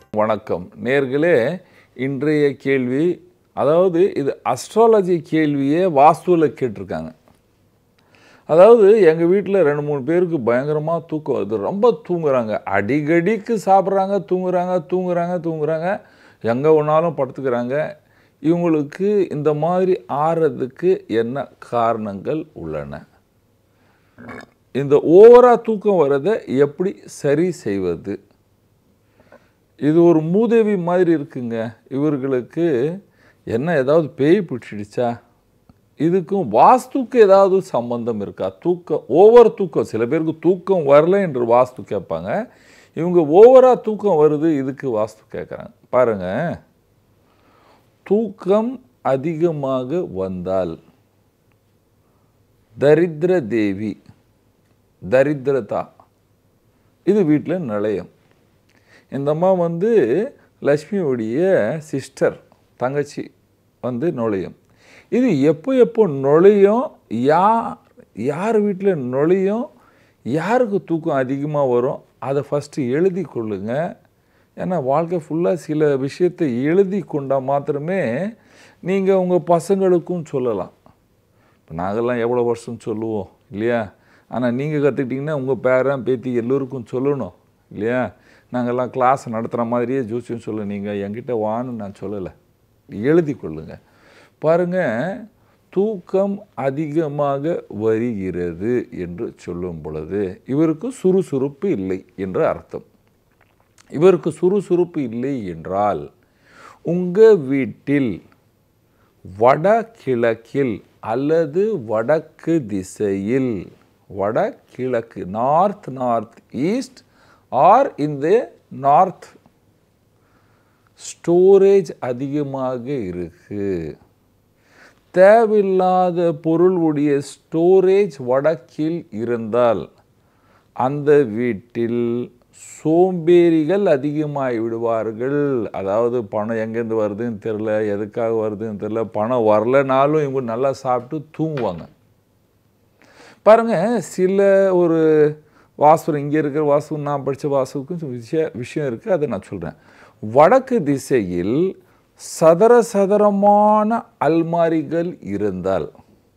வணக்கம் நேர்களே இன்றைய கேள்வி அதாவது இது அஸ்ட்ராலஜி கேள்வியே வாஸ்துவில் கேட்டிருக்காங்க அதாவது எங்கள் வீட்டில் ரெண்டு மூணு பேருக்கு பயங்கரமாக தூக்கம் வருது ரொம்ப தூங்குறாங்க அடிக்கடிக்கு சாப்பிட்றாங்க தூங்குறாங்க தூங்குறாங்க தூங்குறாங்க எங்கே ஒன்றாலும் படுத்துக்கிறாங்க இவங்களுக்கு இந்த மாதிரி ஆறதுக்கு என்ன காரணங்கள் உள்ளன இந்த ஓவராக தூக்கம் வர்றதை எப்படி சரி செய்வது இது ஒரு மூதேவி மாதிரி இருக்குங்க இவர்களுக்கு என்ன ஏதாவது பேய் பிடிச்சிடுச்சா இதுக்கும் வாஸ்துக்கு ஏதாவது சம்பந்தம் இருக்கா தூக்கம் ஓவர் தூக்கம் சில பேருக்கு தூக்கம் வரல என்று வாஸ்து கேட்பாங்க இவங்க ஓவராக தூக்கம் வருது இதுக்கு வாஸ்து கேட்குறாங்க பாருங்க தூக்கம் அதிகமாக வந்தால் தரித்திர தேவி தரித்திரதா இது வீட்டில் நிலையம் இந்த அம்மா வந்து லக்ஷ்மியுடைய சிஸ்டர் தங்கச்சி வந்து நுழையும் இது எப்போ எப்போ நுழையும் யார் யார் வீட்டில் நுழையும் யாருக்கு தூக்கம் அதிகமாக வரும் அதை ஃபஸ்ட்டு எழுதி கொள்ளுங்க ஏன்னா வாழ்க்கை ஃபுல்லாக சில விஷயத்தை எழுதி கொண்டால் மாத்திரமே நீங்கள் உங்கள் பசங்களுக்கும் சொல்லலாம் இப்போ நாங்கள்லாம் எவ்வளோ வருஷம் சொல்லுவோம் இல்லையா ஆனால் நீங்கள் கற்றுக்கிட்டிங்கன்னா உங்கள் பேரன் பேத்தி எல்லோருக்கும் சொல்லணும் இல்லையா நாங்கள்லாம் கிளாஸ் நடத்துகிற மாதிரியே ஜோசியம் சொல்ல நீங்கள் என்கிட்ட வான்னு நான் சொல்லலை எழுதி கொள்ளுங்க பாருங்கள் தூக்கம் அதிகமாக வருகிறது என்று சொல்லும் பொழுது இவருக்கு சுறுசுறுப்பு இல்லை என்று அர்த்தம் இவருக்கு சுறுசுறுப்பு இல்லை என்றால் உங்கள் வீட்டில் வடகிழக்கில் அல்லது வடக்கு திசையில் வடகிழக்கு நார்த் நார்த் ஈஸ்ட் ஆர் இந்த நார்த் ஸ்டோரேஜ் அதிகமாக இருக்கு தேவையில்லாத பொருள் உடைய ஸ்டோரேஜ் வடக்கில் இருந்தால் அந்த வீட்டில் சோம்பேறிகள் அதிகமாகி விடுவார்கள் அதாவது பணம் எங்கேருந்து வருதுன்னு தெரில எதுக்காக வருதுன்னு தெரில பணம் வரலனாலும் இவங்க நல்லா சாப்பிட்டு தூங்குவாங்க பாருங்கள் சில ஒரு வாசு இங்கே இருக்கிற வாசு நான் படித்த வாசுக்கும் விஷய விஷயம் இருக்குது அதை நான் சொல்கிறேன் வடக்கு திசையில் சதுர சதுரமான அல்மாரிகள் இருந்தால்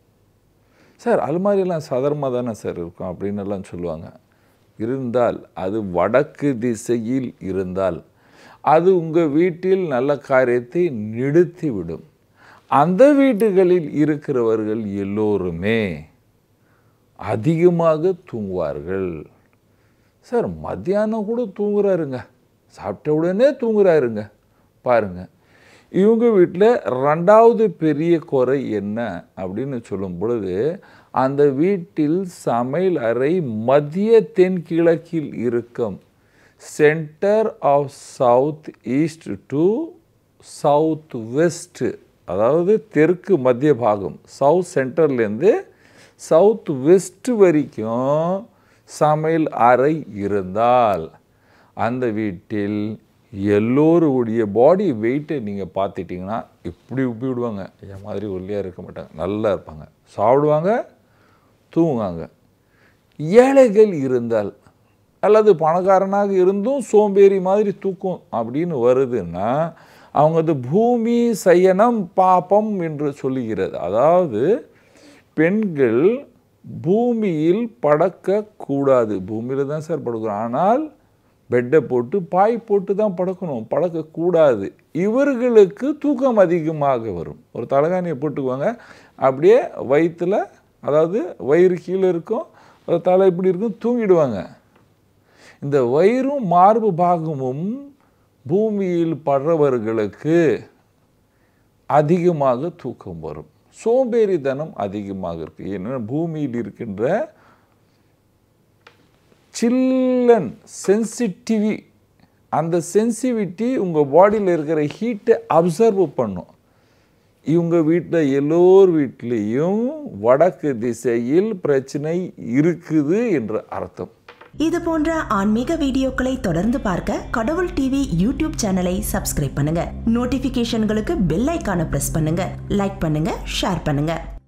சார் அல்மாரியெல்லாம் சதுரமாக தானே சார் இருக்கும் அப்படின்னு எல்லாம் சொல்லுவாங்க இருந்தால் அது வடக்கு திசையில் இருந்தால் அது உங்கள் வீட்டில் நல்ல காரியத்தை நிறுத்திவிடும் அந்த வீடுகளில் இருக்கிறவர்கள் எல்லோருமே அதிகமாக தூங்குவார்கள் சார் மத்தியானம் கூட தூங்குறாருங்க சாப்பிட்ட உடனே தூங்குறாருங்க பாருங்க இவங்க வீட்டில் ரெண்டாவது பெரிய குறை என்ன அப்படின்னு சொல்லும் பொழுது அந்த வீட்டில் சமையல் அறை மத்திய தென்கிழக்கில் இருக்கும் centre of south east to south west அதாவது தெற்கு மத்திய பாகம் சவுத் சென்டர்லேருந்து சவுத் வெஸ்ட் வரைக்கும் சமையல் அறை இருந்தால் அந்த வீட்டில் எல்லோருடைய பாடி வெயிட்டை நீங்கள் பார்த்துட்டிங்கன்னா இப்படி இப்படி விடுவாங்க என் மாதிரி ஒல்லியாக இருக்க மாட்டாங்க நல்லா இருப்பாங்க சாப்பிடுவாங்க தூங்குவாங்க ஏழைகள் இருந்தால் அல்லது பணக்காரனாக இருந்தும் சோம்பேறி மாதிரி தூக்கம் அப்படின்னு வருதுன்னா அவங்க அது பூமி சயனம் பாப்பம் என்று சொல்லுகிறது அதாவது பெண்கள் பூமியில் படக்கக்கூடாது பூமியில் தான் சார் படுக்கிறோம் ஆனால் பெட்டை போட்டு பாய் போட்டு தான் படுக்கணும் படக்கக்கூடாது இவர்களுக்கு தூக்கம் அதிகமாக வரும் ஒரு தலகாணியை போட்டுக்குவாங்க அப்படியே வயிற்றில் அதாவது வயிறு கீழே இருக்கும் ஒரு தலை இப்படி இருக்கும் தூங்கிடுவாங்க இந்த வயிறும் மார்பு பாகமும் பூமியில் படுறவர்களுக்கு அதிகமாக தூக்கம் வரும் சோம்பேறித்தனம் அதிகமாக இருக்குது ஏன்னா பூமியில் இருக்கின்ற சில்லன் சென்சிட்டிவி அந்த சென்சிவிட்டி உங்கள் பாடியில் இருக்கிற ஹீட்டை அப்சர்வ் பண்ணும் இவங்க வீட்டில் எல்லோர் வீட்லேயும் வடக்கு திசையில் பிரச்சனை இருக்குது என்ற அர்த்தம் இது போன்ற ஆன்மீக வீடியோக்களை தொடர்ந்து பார்க்க கடவுள் டிவி யூடியூப் சேனலை சப்ஸ்கிரைப் பண்ணுங்க நோட்டிபிகேஷன்களுக்கு பெல் ஐக்கான பிரஸ் பண்ணுங்க லைக் பண்ணுங்க ஷேர் பண்ணுங்க